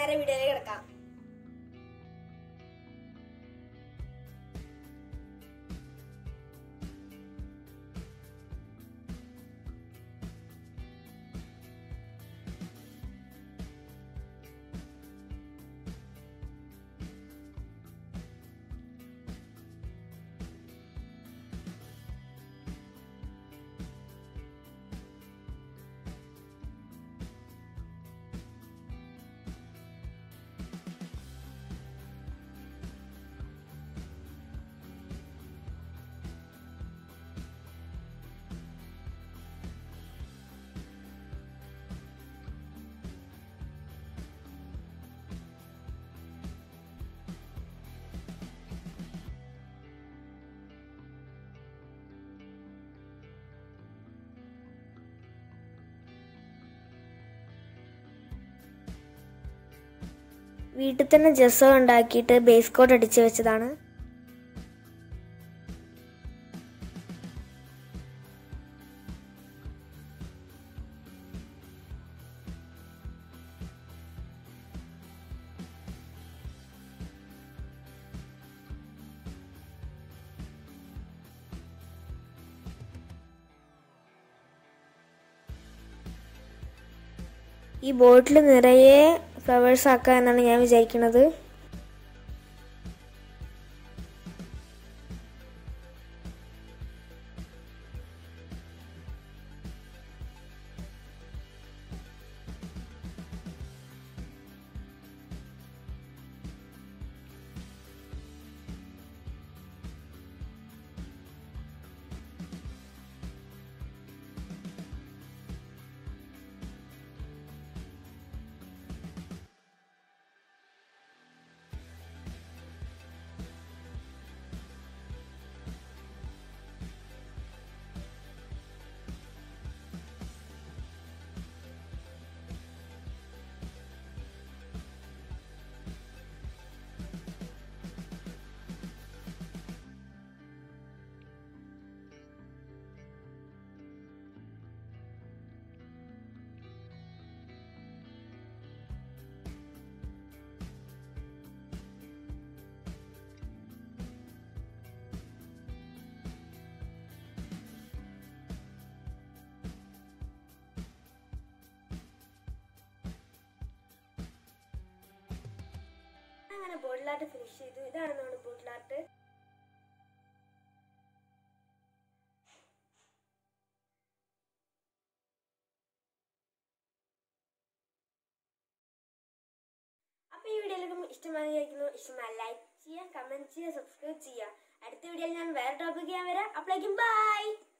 നേരെ വീഡിയോയിലേക്ക് കിടക്കാം വീട്ടിൽ തന്നെ ജസ്സോ ഉണ്ടാക്കിയിട്ട് ബേസ് കോട്ട് അടിച്ച് വെച്ചതാണ് ഈ ബോട്ടിൽ നിറയെ ഫ്ലവേഴ്സ് ആക്കുക എന്നാണ് ഞാൻ വിചാരിക്കുന്നത് അങ്ങനെ ബോട്ടിൽ ആർട്ട് ഫിനിഷ് ചെയ്തു ഇതാണ് നമ്മുടെ ബോട്ടിൽ ആർട്ട് അപ്പൊ ഈ വീഡിയോയിലേക്ക് ഇഷ്ടമായി വിചാരിക്കുന്നു ഇഷ്ടമായി ലൈക്ക് ചെയ്യുക കമന്റ് ചെയ്യുക സബ്സ്ക്രൈബ് ചെയ്യുക അടുത്ത വീഡിയോയിൽ ഞാൻ വേറെ ടോപ്പിക്ക് ഞാൻ വരാം അപ്പോഴേക്കും ബൈ